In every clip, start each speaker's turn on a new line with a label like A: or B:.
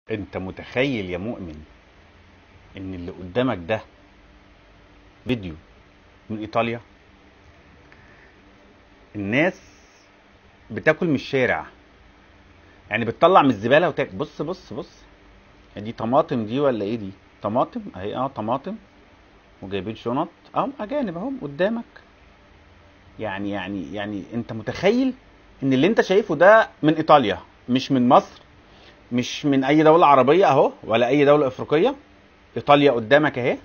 A: انت متخيل يا مؤمن ان اللي قدامك ده فيديو من ايطاليا الناس بتاكل من الشارع يعني بتطلع من الزباله وتاكل بص بص بص دي طماطم دي ولا ايه دي طماطم اهي اه طماطم وجايبين شنط اهم اجانب اهم قدامك يعني يعني يعني انت متخيل ان اللي انت شايفه ده من ايطاليا مش من مصر مش من اي دوله عربيه اهو ولا اي دوله افريقيه ايطاليا قدامك اهي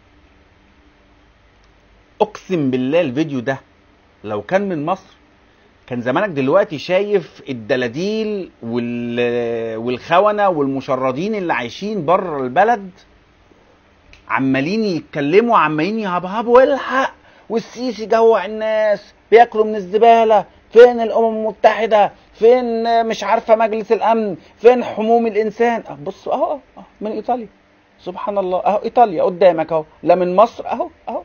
A: اقسم بالله الفيديو ده لو كان من مصر كان زمانك دلوقتي شايف الدلاديل وال... والخونه والمشردين اللي عايشين بره البلد عمالين يتكلموا عمالين يهبهبوا الحق والسيسي جوع الناس بياكلوا من الزباله فين الامم المتحده فين مش عارفه مجلس الامن فين حموم الانسان أه بص اهو أهو من ايطاليا سبحان الله اهو ايطاليا قدامك اهو لا من مصر اهو اهو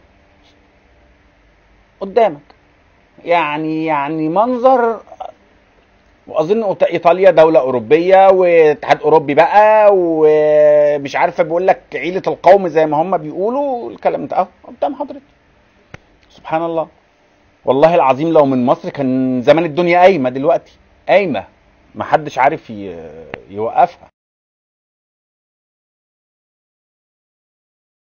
A: قدامك يعني يعني منظر واظن ايطاليا دوله اوروبيه واتحاد اوروبي بقى ومش عارفه بيقول لك عيله القوم زي ما هم بيقولوا الكلام ده اهو قدام حضرتك سبحان الله والله العظيم لو من مصر كان زمان الدنيا قايمه دلوقتي قايمه محدش عارف ي- يوقفها